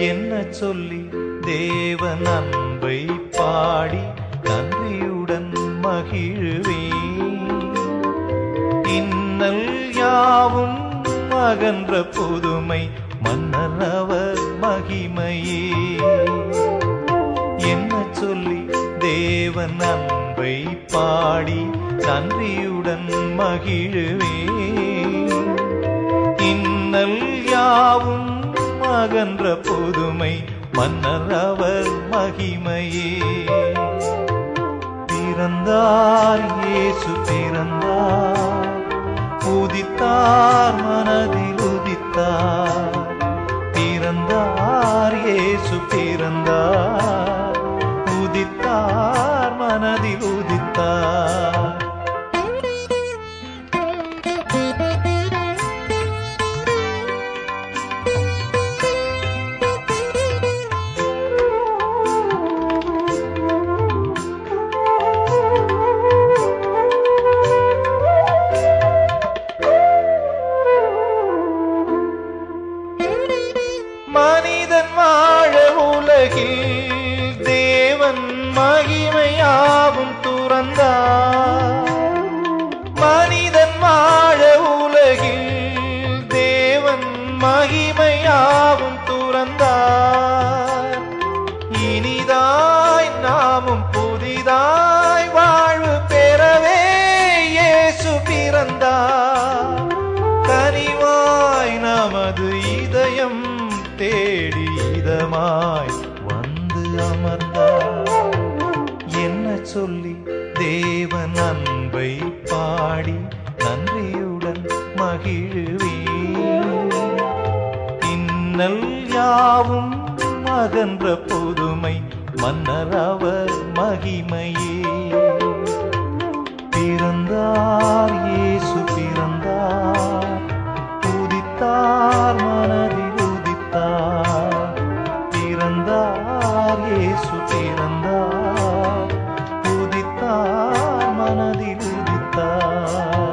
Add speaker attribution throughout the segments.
Speaker 1: என்ன சொல்லி தேவன் அன்பை பாடி நன்றியுடன் மகிழ்வே இன்னல் யாவும் அகன்ற புதுமை மன்னர் அவர் மகிமையே என்ன சொல்லி தேவன் அன்பை பாடி நன்றியுடன் மகிழ்வே இன்னல் யாவும் அகன்ற புதுமை மன்னர் அவர் மகிமையே பிறந்தார் இயேசு பிறந்தார் உதித்தார் மனதில் உதித்தார் பிறந்தார் இயேசு பிறந்தார் உதித்தார் மனதில் உதித்தார் மனிதன் வாழ உலகில் தேவன் மகிமையாவும் துறந்தார் மனிதன் வாழ உலகில் தேவன் மகிமையாவும் துறந்தார் இனிதாய் நாமும் புதிதாய் வாழ்வு பெறவே இயேசு பிறந்தார் கனிவாய் நமது இதயம் தேடி இதமாய் வந்து அமர்ந்தார் என்ன சொல்லி தேவன் அன்பை பாடி நன்றியுடன் மகிழ்வே இன்னல் யாவும் அகன்ற புதுமை மன்னர் அவர் மகிமையே பிறந்தார் இயேசு பிறந்தார் உதித்தார் மனதில் உதித்தார் பிறந்தார் இயேசு பிறந்தார் உதித்தார் மனதில் உதித்தார்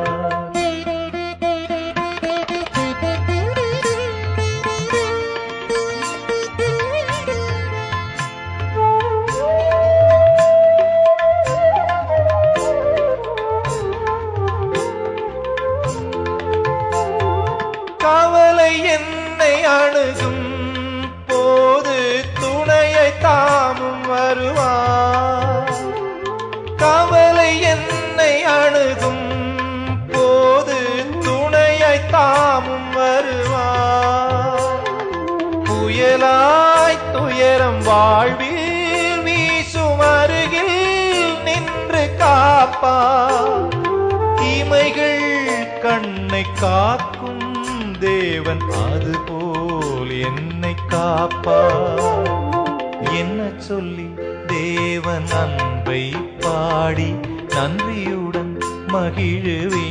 Speaker 1: கவலை என்னை அணுகும் போது துணையை தாமும் வருவார் கவலை என்னை அணுகும் போது துணையை தாமும் வருவார் புயலாய் துயரம் வாழ்வில் வீசும் அருகில் நின்று காப்பார் தீமைகள் கண்ணை காக்கும் தேவன் அதுபோல் என்னை காப்பார் என்ன சொல்லி தேவன் அன்பை பாடி நன்றியுடன் மகிழ்வே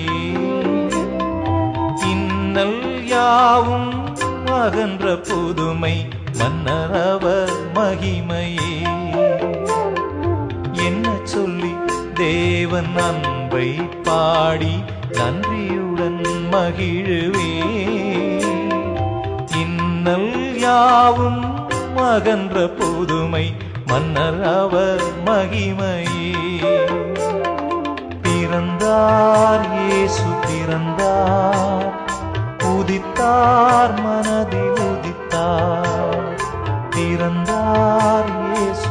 Speaker 1: இன்னல் யாவும் அகன்ற புதுமை மன்னர் அவர் மகிமையே என்ன சொல்லி தேவன் அன்பை பாடி நன்றியுடன் மகிழ்வே இன்னல் யாவும் அகன்ற புதுமை மன்னர் அவர் மகிமையே பிறந்தார் இயேசு பிறந்தார் உதித்தார் மனதில் உதித்தார் பிறந்தார் இயேசு